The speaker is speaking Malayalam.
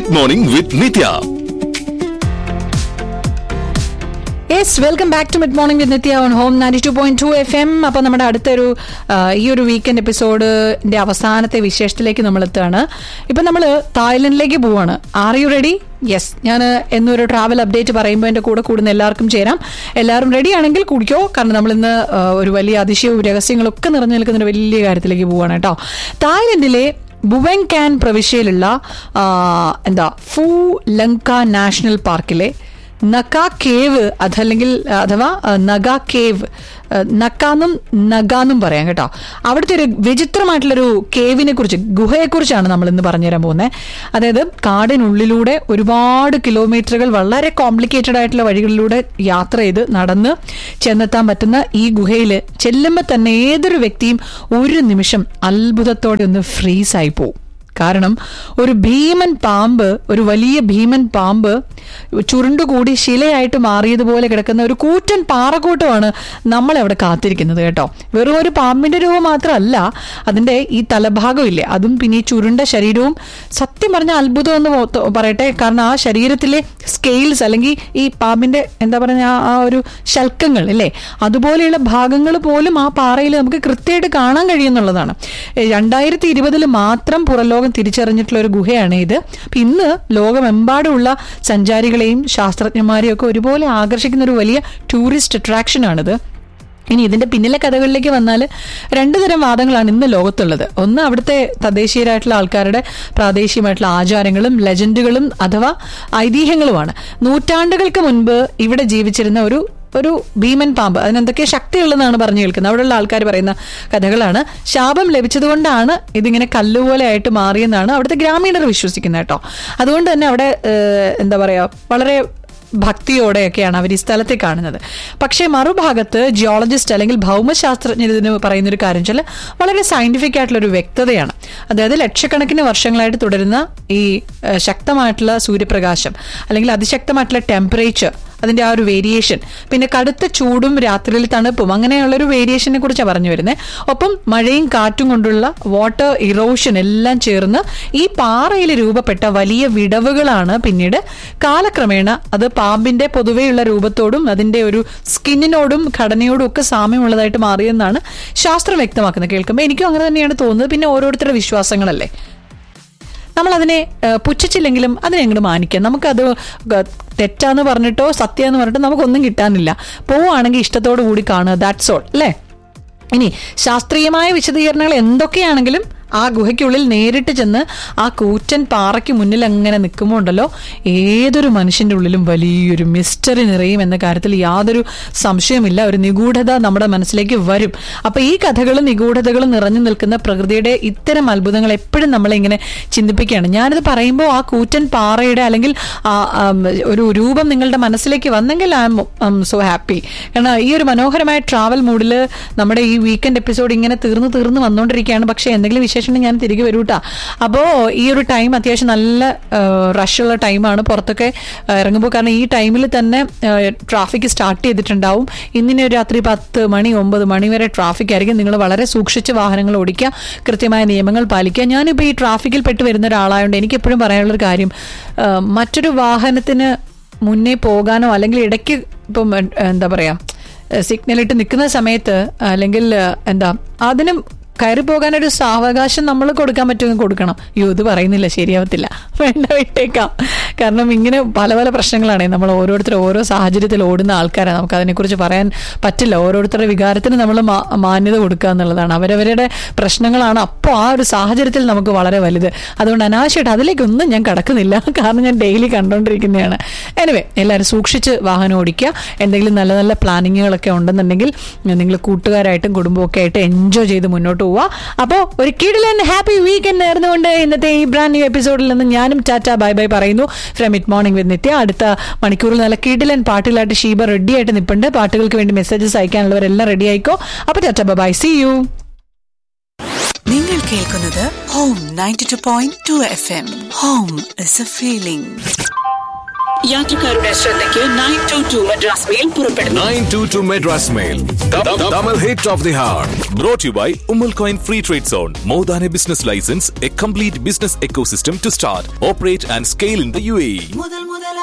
Mid morning with Nithya yes welcome back to mid morning with Nithya on home ninety two point two F M അപ്പോൾ നമ്മുടെ അടുത്തൊരു ആ, ഈ ഒരു വീക്കെൻഡ് എപ്പിസോഡിന്റെ അവസാനത്തെ വിശേഷത്തിലേക്ക് നമ്മൾ എത്തുകയാണ് ഇപ്പം നമ്മൾ തായ്ലൻഡിലേക്ക് പോവാണ് ആർ യു റെഡി യെസ് ഞാൻ എന്നൊരു ട്രാവൽ അപ്ഡേറ്റ് പറയുമ്പോൾ എൻ്റെ കൂടെ കൂടുന്ന എല്ലാവർക്കും ചേരാം എല്ലാവരും റെഡി ആണെങ്കിൽ കുടിക്കോ കാരണം നമ്മൾ ഇന്ന് ആ, ഒരു വലിയ അതിശയവും രഹസ്യങ്ങളും ഒക്കെ നിറഞ്ഞു നിൽക്കുന്ന ഒരു വലിയ കാര്യത്തിലേക്ക് പോവാണ് കേട്ടോ തായ്ലൻഡിലെ ബുവെങ് കാൻ പ്രവിശ്യയിലുള്ള ആ, എന്താ ഫു ലങ്ക നാഷണൽ പാർക്കിലെ നക്ക കേവ് അതല്ലെങ്കിൽ അഥവാ അഹ്, നഗ കേവ് അഹ്, നക്കാന്നും നഗാന്നും പറയാം കേട്ടോ അവിടുത്തെ ഒരു വിചിത്രമായിട്ടുള്ളൊരു കേവിനെ കുറിച്ച് ഗുഹയെക്കുറിച്ചാണ് നമ്മൾ ഇന്ന് പറഞ്ഞുതരാൻ പോകുന്നത് അതായത് കാടിനുള്ളിലൂടെ ഒരുപാട് കിലോമീറ്ററുകൾ വളരെ കോംപ്ലിക്കേറ്റഡ് ആയിട്ടുള്ള വഴികളിലൂടെ യാത്ര ചെയ്ത് നടന്ന് ചെന്നെത്താൻ പറ്റുന്ന ഈ ഗുഹയിൽ ചെല്ലുമ്പോൾ തന്നെ ഏതൊരു വ്യക്തിയും ഒരു നിമിഷം അത്ഭുതത്തോടെ ഒന്ന് ഫ്രീസായി പോവും കാരണം ഒരു ഭീമൻ പാമ്പ് ഒരു വലിയ ഭീമൻ പാമ്പ് ചുരുണ്ടുകൂടി ശിലയായിട്ട് മാറിയതുപോലെ കിടക്കുന്ന ഒരു കൂറ്റൻ പാറക്കൂട്ടമാണ് നമ്മളെ അവിടെ കാത്തിരിക്കുന്നത് കേട്ടോ വെറും ഒരു പാമ്പിന്റെ രൂപം മാത്രമല്ല അതിന്റെ ഈ തലഭാഗം ഇല്ലേ അതും പിന്നെ ഈ ചുരുണ്ട ശരീരവും സത്യം പറഞ്ഞ അത്ഭുതം എന്ന് മൊത്ത- പറയട്ടെ കാരണം ആ ശരീരത്തിലെ സ്കെയിൽസ് അല്ലെങ്കിൽ ഈ പാമ്പിന്റെ എന്താ പറയുക ആ- ആ ഒരു ശൽക്കങ്ങൾ അല്ലേ അതുപോലെയുള്ള ഭാഗങ്ങൾ പോലും ആ പാറയിൽ നമുക്ക് കൃത്യമായിട്ട് കാണാൻ കഴിയുന്നുള്ളതാണ് രണ്ടായിരത്തി ഇരുപതിൽ മാത്രം പുറംലോകം തിരിച്ചറിഞ്ഞിട്ടുള്ള ഒരു ഗുഹയാണ് ഇത് അപ്പൊ ഇന്ന് ലോകമെമ്പാടുമുള്ള സഞ്ചാരികളെയും ശാസ്ത്രജ്ഞന്മാരെയും ഒക്കെ ഒരുപോലെ ആകർഷിക്കുന്ന ഒരു വലിയ ടൂറിസ്റ്റ് അട്രാക്ഷനാണിത് ഇനി ഇതിന്റെ പിന്നിലെ കഥകളിലേക്ക് വന്നാൽ രണ്ടു തരം വാദങ്ങളാണ് ഇന്ന് ലോകത്തുള്ളത് ഒന്ന് അവിടുത്തെ തദ്ദേശീയരായിട്ടുള്ള ആൾക്കാരുടെ പ്രാദേശികമായിട്ടുള്ള ആചാരങ്ങളും ലെജൻഡുകളും അഥവാ ഐതിഹ്യങ്ങളുമാണ് നൂറ്റാണ്ടുകൾക്ക് മുൻപ് ഇവിടെ ജീവിച്ചിരുന്ന ഒരു ഒരു ഭീമൻ പാമ്പ് അതിനെന്തൊക്കെ ശക്തിയുള്ളതെന്നാണ് പറഞ്ഞു കേൾക്കുന്നത് അവിടെയുള്ള ആൾക്കാർ പറയുന്ന കഥകളാണ് ശാപം ലഭിച്ചതുകൊണ്ടാണ് ഇതിങ്ങനെ കല്ലുപോലെ ആയിട്ട് മാറിയെന്നാണ് അവിടുത്തെ ഗ്രാമീണർ വിശ്വസിക്കുന്നത് കേട്ടോ അതുകൊണ്ട് തന്നെ അവിടെ ഏഹ്, എന്താ പറയാ വളരെ ഭക്തിയോടെയൊക്കെയാണ് അവർ ഈ സ്ഥലത്തെ കാണുന്നത് പക്ഷേ മറുഭാഗത്ത് ജിയോളജിസ്റ്റ് അല്ലെങ്കിൽ ഭൗമശാസ്ത്രജ്ഞർ ഇതിന് പറയുന്ന ഒരു കാര്യം വെച്ചാൽ വളരെ സയന്റിഫിക് ആയിട്ടുള്ള ഒരു വ്യക്തതയാണ് അതായത് ലക്ഷക്കണക്കിന് വർഷങ്ങളായിട്ട് തുടരുന്ന ഈ ഏഹ്, ശക്തമായിട്ടുള്ള സൂര്യപ്രകാശം അല്ലെങ്കിൽ അതിശക്തമായിട്ടുള്ള ടെമ്പറേച്ചർ അതിന്റെ ആ ഒരു വേരിയേഷൻ പിന്നെ കടുത്ത ചൂടും രാത്രിയിൽ തണുപ്പും അങ്ങനെയുള്ള ഒരു വേരിയേഷനെ കുറിച്ചാണ് പറഞ്ഞു വരുന്നത് ഒപ്പം മഴയും കാറ്റും കൊണ്ടുള്ള വാട്ടർ ഇറോഷൻ എല്ലാം ചേർന്ന് ഈ പാറയിൽ രൂപപ്പെട്ട വലിയ വിടവുകളാണ് പിന്നീട് കാലക്രമേണ അത് പാമ്പിന്റെ പൊതുവെയുള്ള രൂപത്തോടും അതിന്റെ ഒരു സ്കിന്നിനോടും ഘടനയോടും ഒക്കെ സാമ്യമുള്ളതായിട്ട് മാറിയെന്നാണ് ശാസ്ത്രം വ്യക്തമാക്കുന്നത് കേൾക്കുമ്പോൾ എനിക്കും അങ്ങനെ തന്നെയാണ് തോന്നുന്നത് പിന്നെ ഓരോരുത്തരുടെ വിശ്വാസങ്ങളല്ലേ നമ്മൾ അതിനെ ഏഹ്, പുച്ഛിച്ചില്ലെങ്കിലും അതിനെ അങ്ങോട്ട് മാനിക്കാം നമുക്കത് ഗ- തെറ്റാന്ന് പറഞ്ഞിട്ടോ സത്യമെന്ന് പറഞ്ഞിട്ടോ നമുക്കൊന്നും കിട്ടാനില്ല പോവുകയാണെങ്കിൽ ഇഷ്ടത്തോടു കൂടി കാണുക ദാറ്റ്സ് ഓൾ അല്ലേ ഇനി ശാസ്ത്രീയമായ വിശദീകരണങ്ങൾ എന്തൊക്കെയാണെങ്കിലും ആ ഗുഹയ്ക്കുള്ളിൽ നേരിട്ട് ചെന്ന് ആ കൂറ്റൻ പാറയ്ക്ക് മുന്നിൽ അങ്ങനെ നിൽക്കുമ്പോൾ ഉണ്ടല്ലോ ഏതൊരു മനുഷ്യന്റെ ഉള്ളിലും വലിയൊരു മിസ്റ്ററി നിറയും എന്ന കാര്യത്തിൽ യാതൊരു സംശയമില്ല ഒരു നിഗൂഢത നമ്മുടെ മനസ്സിലേക്ക് വരും അപ്പൊ ഈ കഥകളും നിഗൂഢതകളും നിറഞ്ഞു നിൽക്കുന്ന പ്രകൃതിയുടെ ഇത്തരം അത്ഭുതങ്ങൾ എപ്പോഴും നമ്മളെ ഇങ്ങനെ ചിന്തിപ്പിക്കുകയാണ് ഞാനിത് പറയുമ്പോൾ ആ കൂറ്റൻ പാറയുടെ അല്ലെങ്കിൽ ആ ആം, ഒരു രൂപം നിങ്ങളുടെ മനസ്സിലേക്ക് വന്നെങ്കിൽ ഐ എം സോ ഹാപ്പി കാരണം ഈ ഒരു മനോഹരമായ ട്രാവൽ മൂഡിൽ നമ്മുടെ ഈ വീക്കെൻഡ് എപ്പിസോഡ് ഇങ്ങനെ തീർന്ന് തീർന്ന് വന്നുകൊണ്ടിരിക്കുകയാണ് പക്ഷേ എന്തെങ്കിലും വിശേഷം ഞാൻ തിരികെ വരൂട്ടാ അപ്പോൾ ഈ ഒരു ടൈം അത്യാവശ്യം നല്ല റഷുള്ള ടൈമാണ് പുറത്തൊക്കെ ആ, ഇറങ്ങുമ്പോൾ കാരണം ഈ ടൈമിൽ തന്നെ ട്രാഫിക് സ്റ്റാർട്ട് ചെയ്തിട്ടുണ്ടാവും ഇന്നിനെ ഒരു രാത്രി പത്ത് മണി ഒമ്പത് മണി വരെ ട്രാഫിക് ആയിരിക്കും നിങ്ങൾ വളരെ സൂക്ഷിച്ച് വാഹനങ്ങൾ ഓടിക്കുക കൃത്യമായ നിയമങ്ങൾ പാലിക്കുക ഞാനിപ്പോൾ ഈ ട്രാഫിക്കിൽ പെട്ട് വരുന്ന ഒരാളായതുകൊണ്ട് എനിക്ക് എപ്പോഴും പറയാനുള്ളൊരു കാര്യം ആ, മറ്റൊരു വാഹനത്തിന് മുന്നേ പോകാനോ അല്ലെങ്കിൽ ഇടയ്ക്ക് ഇപ്പം എ- എന്താ പറയാ സിഗ്നൽ ഇട്ട് നിൽക്കുന്ന സമയത്ത് അല്ലെങ്കിൽ എന്താ അതിനും കയറി പോകാനൊരു സാവകാശം നമ്മൾ കൊടുക്കാൻ പറ്റുമെങ്കിൽ കൊടുക്കണം അയ്യോ ഇത് പറയുന്നില്ല ശരിയാവത്തില്ല വേണ്ട വിട്ടേക്കാം കാരണം ഇങ്ങനെ പല പല പ്രശ്നങ്ങളാണ് നമ്മൾ ഓരോരുത്തർ ഓരോ സാഹചര്യത്തിൽ ഓടുന്ന ആൾക്കാരാണ് നമുക്ക് അതിനെക്കുറിച്ച് പറയാൻ പറ്റില്ല ഓരോരുത്തരുടെ വികാരത്തിന് നമ്മൾ മാ- മാന്യത കൊടുക്കുക എന്നുള്ളതാണ് അവരവരുടെ പ്രശ്നങ്ങളാണ് അപ്പോൾ ആ ഒരു സാഹചര്യത്തിൽ നമുക്ക് വളരെ വലുത് അതുകൊണ്ട് അനാവശ്യമായിട്ട് അതിലേക്കൊന്നും ഞാൻ കടക്കുന്നില്ല കാരണം ഞാൻ ഡെയിലി കണ്ടുകൊണ്ടിരിക്കുന്നതാണ് എനിവേ എല്ലാവരും സൂക്ഷിച്ച് വാഹനം ഓടിക്കുക എന്തെങ്കിലും നല്ല നല്ല പ്ലാനിങ്ങുകളൊക്കെ ഉണ്ടെന്നുണ്ടെങ്കിൽ നിങ്ങൾ കൂട്ടുകാരായിട്ടും കുടുംബമൊക്കെ ആയിട്ട് എൻജോയ് ചെയ്ത് മുന്നോട്ട് പോവുക അപ്പോൾ ഒരു കിടിലൻ ഹാപ്പി വീക്കെൻഡ് നേർന്നുകൊണ്ട് ഇന്നത്തെ ഈ ബ്രാൻഡ് ന്യൂ എപ്പിസോഡിൽ നിന്ന് ഞാനും ടാറ്റ ബൈ ബൈ പറയുന്നു from it morning with Nithya അടുത്ത മണിക്കൂറിൽ നല്ല കിടിലൻ പാട്ടുകളായിട്ട് ഷീബ റെഡി ആയിട്ട് നിൽപ്പുണ്ട് പാട്ടുകൾക്ക് വേണ്ടി മെസ്സേജസ് അയക്കാനുള്ളവരെല്ലാം റെഡി ആയിക്കോ അപ്പോൾ ടാറ്റ ബൈ സി യു നിങ്ങൾ കേൾക്കുന്നത് home ninety two point two F M home is a feeling യാത്രക്കാരുടെ ശ്രദ്ധയ്ക്ക് nine two two Madras mail പുറപ്പെടുന്നു 922 Madras Mail. The, the, Tamil hit of the hour. Brought to you by Umal Coin Free Trade Zone. More than a business license, a complete business ecosystem to start, operate, and scale in the UAE.